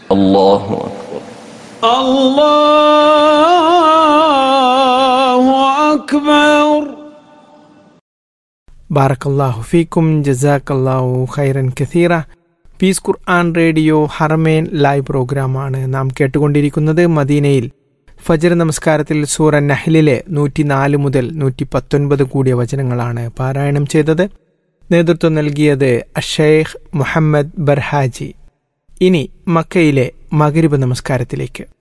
الله أكبر الله أكبر ബാറക്കല്ലാഹു ഫീക്കും ജസാക്കല്ലാഹു ഖൈറൻ കസീറ peace Quran radio Haramain live പ്രോഗ്രാമാണ് നാം കേട്ടുകൊണ്ടിരിക്കുന്നത് മദീനയിൽ ഫജർ നമസ്കാരത്തിൽ സൂറ നഹ്ലിലെ നൂറ്റിനാല് മുതൽ നൂറ്റി പത്തൊൻപത് കൂടിയ വചനങ്ങളാണ് പാരായണം ചെയ്തത് നേതൃത്വം നൽകിയത് അഷേഖ് മുഹമ്മദ് ബർഹാജി ഇനി മക്കയിലെ മകരിബ് നമസ്കാരത്തിലേക്ക്